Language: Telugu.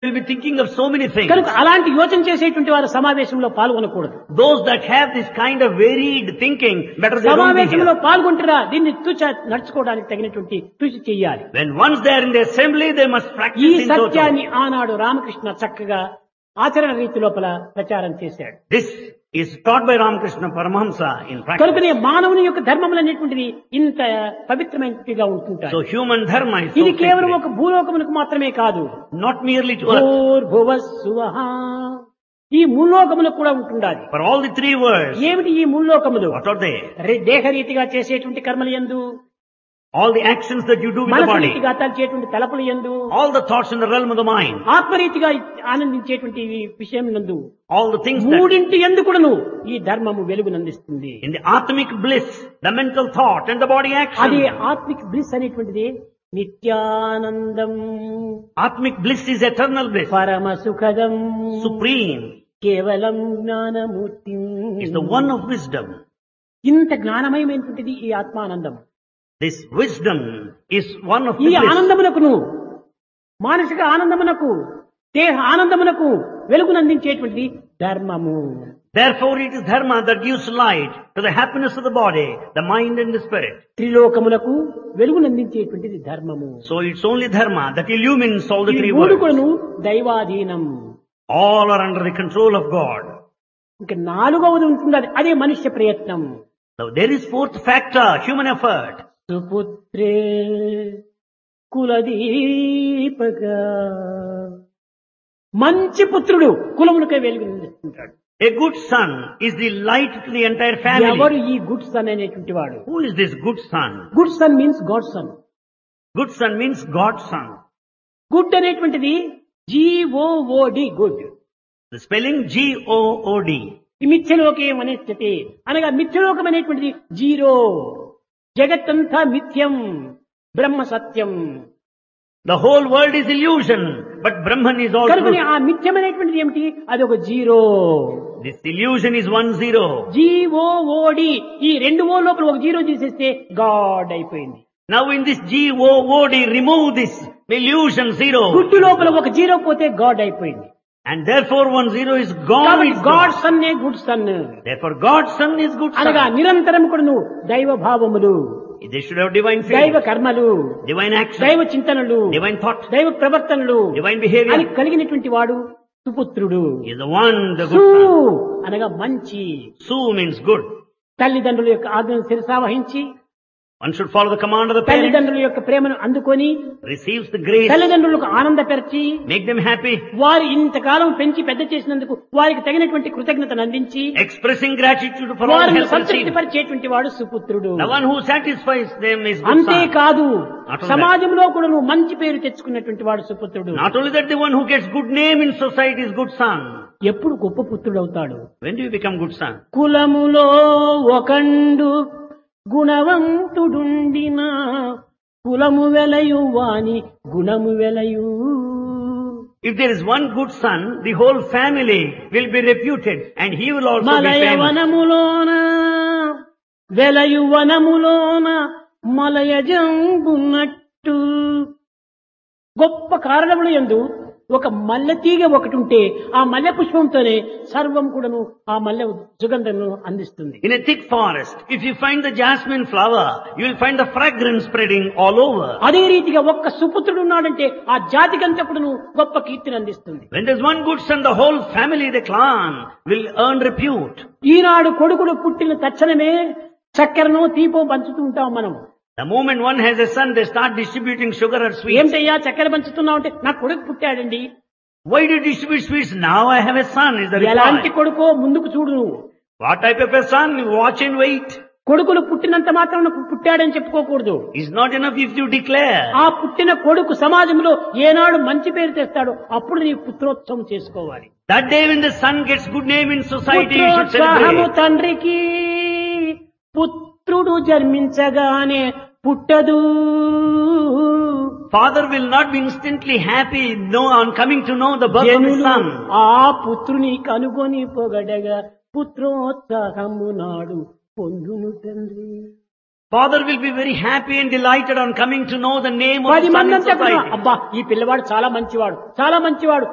will be thinking of so many things. కనుక అలాంటి యోచన చేసేటువంటి వారు సమావేశంలో పాల్గొనకూడదు Those that have this kind of varied thinking, better they don't be సమావేశంలో here. పాల్గొంటారా దీన్ని తుచ నడుచుకోవడానికి తగినటువంటి కృషి చెయ్యాలి When once they are in the assembly, they must ఈ practice in total. సత్యాన్ని ఆనాడు రామకృష్ణ చక్కగా ఆచరణ రీతి లోపల ప్రచారం చేశాడు This is taught by Ramakrishna Paramahamsa in practice. కనుకనే మానవుని యొక్క ధర్మములు అనేటువంటిది ఇంత పవిత్రమైనదిగా ఉంటుంటాయి So human dharma is so ఇది కేవలం sacred. ఒక భూలోకమునకు మాత్రమే కాదు not merely to earth. భూర్భువస్సువః. ఈ ముల్లోకములకు కూడా ఉంటుండాలి For all the three words, ఏమిటి ఈ ముల్లోకములు what are they? రే- దేహరీతిగా చేసేటువంటి కర్మలు ఎందు All the actions that you do with the మనసు body, రీతిగా తలచేటువంటి తలపులు ఎందు all the thoughts in the realm of the mind, ఆత్మరీతిగా ఆనందించేటువంటి విషయం నందు all the things that మూడింటి ఎందు కూడాను ఈ ధర్మము వెలుగునందిస్తుంది in the atmic bliss, the mental thought and the body అది action. ఆత్మిక్ బ్లిస్ అనేటువంటిది నిత్యానందం Atmic bliss is eternal bliss, పరమ సుఖదం supreme, కేవలం Gnanamurthy is the one of wisdom. ఇంత జ్ఞానమయమైనటువంటిది ఈ ఆత్మానందం This wisdom is one of ఈ the bliss. ఆనందమునకును మానసిక ఆనందమునకు దేహ ఆనందమునకు వెలుగునందించేటువంటిది ధర్మము Therefore it is dharma that gives light to the happiness of the body, the mind and the spirit. త్రిలోకములకు వెలుగునందించేటువంటిది ధర్మము So it's only dharma that illumines all the ఈ three మూడు worlds. కూడాను దైవాధీనం All are under the control of God. ఇంకా నాలుగవది ఉంటుంది అదే మనుష్య ప్రయత్నం So there is fourth factor, human effort. సుపుత్రే కులదీపక మంచి పుత్రుడు కులమునకై వెలుగునిస్తుంటాడు A good son is the light to the entire ఎవరు family. ఈ గుడ్ సన్ అనేటువంటి వాడు Who is this good son? Good son means God son Good son means God's son. గుడ్ అనేటువంటిది G O O D good The spelling G-O-O-D. ఈ మిథ్యలోకం అనేస్థితి అనగా మిథ్యలోకం అనేటువంటిది జీరో జగత్తంతా మిథ్యం బ్రహ్మ సత్యం The whole world is illusion, but Brahman is all కనుకని truth. ఆ మిథ్యం అనేటువంటిది ఏమిటి అది ఒక zero This illusion is one zero. G O O D ఈ రెండు ఓ లోపల ఒక జీరో తీసేస్తే గాడ్ అయిపోయింది Now in this G-O-O-D, remove this illusion zero. గుడ్డు లోపల ఒక జీరో పోతే గాడ్ అయిపోయింది And therefore one zero is gone. కాబట్టి is గాడ్ gone. సన్నే good son Therefore God's son is good అనగా son. నిరంతరం కూడా నువ్వు దైవ భావములు They should have divine దైవ faith, కర్మలు divine action, దైవ చింతనలు divine thought, దైవ ప్రవర్తనలు divine అని behavior. కలిగినటువంటి వాడు సుపుత్రుడు He is the one, the సు good son. అనగా మంచి Su means good. తల్లిదండ్రుల యొక్క ఆజ్ఞను శిరసావహించి One should follow the command of the parents, తల్లిదండ్రుల యొక్క ప్రేమను అందుకొని receives the grace, తల్లిదండ్రులకు ఆనందపరిచి make them happy, వారు ఇంతకాలం పెంచి పెద్ద చేసినందుకు వారికి తగినటువంటి కృతజ్ఞతను అందించి expressing gratitude for all వారిని help received. సంతృప్తిపరిచేటువంటి వాడు సుపుత్రుడు The one who satisfies them is good son. అంతేకాదు Not only సమాజంలో కూడా నువ్వు మంచి పేరు తెచ్చుకున్నటువంటి వాడు సుపుత్రుడు Not only that, the one who gets good name in society is good son. ఎప్పుడు గొప్ప పుత్రుడు అవుతాడు When do you become good son? కులములో ఒకండు గుణవంతుడుండిన కులము వెలయు వాని గుణము వెలయు If there is one good son, the whole family will be reputed and he will also be మలయ famous. వనములోన వెలయు వనములోన మలయజంబున్నట్టు గొప్ప కారణములు ఎందు ఒక మల్లె తీగ ఒకటి ఉంటే ఆ మల్లె పుష్పంతోనే సర్వం కూడాను ఆ మల్లె సుగంధమును అందిస్తుంది In a thick forest, if you find the jasmine flower, you will find the fragrance spreading all over. అదే రీతిగా ఒక్క సుపుత్రుడు ఉన్నాడంటే ఆ జాతికంతా కూడాను గొప్ప కీర్తిని అందిస్తుంది When there's one good son, the whole family, the clan, will earn repute. ఈనాడు కొడుకుడు పుట్టిన తక్షణమే చక్కెరను తీపో పంచుతూ ఉంటాం మనం The moment one has a son, they start distributing sugar or sweets. ఏమిటయ్యా చక్కెర పంచుతున్నావు అంటే నా కొడుకు పుట్టాడండి Why do you distribute sweets? Now I have a son, is the ఎలాంటి reply. కొడుకో ముందుకు చూడు నువ్వు What type of a son? Watch and wait. కొడుకులు పుట్టినంత మాత్రం పుట్టాడని చెప్పుకోకూడదు It's not enough if you declare. ఆ పుట్టిన కొడుకు సమాజంలో ఏనాడు మంచి పేరు తెస్తాడో అప్పుడు నీ పుత్రోత్సవం చేసుకోవాలి That day when the son gets good name in society, you should పుత్రోత్సాహము celebrate. తండ్రికి పుత్రుడు జన్మించగానే పుట్టదు Father will not be instantly happy know, on coming to know the birth of his జనులు son. ఆ పుత్రుని కనుగొని పొగడగా పుత్రోత్సాహము నాడు పొందును తండ్రి Father will be very happy and delighted on coming to know the name of పది the son మంది in అంతా కూడా, society. అబ్బా ఈ పిల్లవాడు చాలా మంచివాడు చాలా మంచివాడు